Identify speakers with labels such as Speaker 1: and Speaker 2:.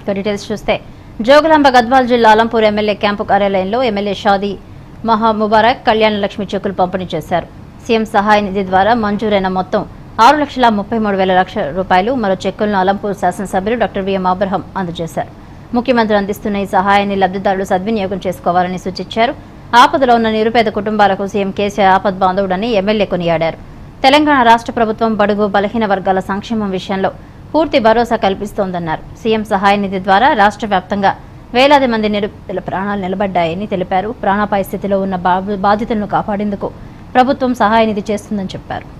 Speaker 1: ఇక డీటెయిల్స్ చూస్తే జోగులాంబ గద్వాల్ జిల్లా అలంపూర్ ఎమ్మెల్యే క్యాంపు కార్యాలయంలో ఎమ్మెల్యే షాదీ మహా ముబారక్ కళ్యాణ లక్ష్మి చెక్కులు పంపిణీ చేశారు సీఎం సహాయ నిధి ద్వారా మంజూరైన మొత్తం ఆరు లక్షల ముప్పై మూడు వేల లక్షల రూపాయలు మరో చెక్కులను అలంపూర్ శాసనసభ్యులు డాక్టర్ విఎం అబ్రహం అందజేశారు ముఖ్యమంత్రి అందిస్తున్న ఈ సహాయాన్ని లబ్ధిదారులు సద్వినియోగం చేసుకోవాలని సూచించారు ఆపదలో ఉన్న నిరుపేద కుటుంబాలకు సీఎం కేసీఆర్ ఆపద్ బాంధవుడని ఎమ్మెల్యే కొనియాడారు తెలంగాణ రాష్ట్ర ప్రభుత్వం బడుగు బలహీన వర్గాల సంక్షేమం విషయంలో పూర్తి భరోసా కల్పిస్తోందన్నారు సీఎం సహాయ నిధి ద్వారా రాష్ట్ర వ్యాప్తంగా వేలాది మంది నిరుపేదల ప్రాణాలు నిలబడ్డాయని తెలిపారు ప్రాణాపాయ స్థితిలో ఉన్న బా- బాధితులను కాపాడేందుకు ప్రభుత్వం సహాయ నిధి చేస్తుందని చెప్పారు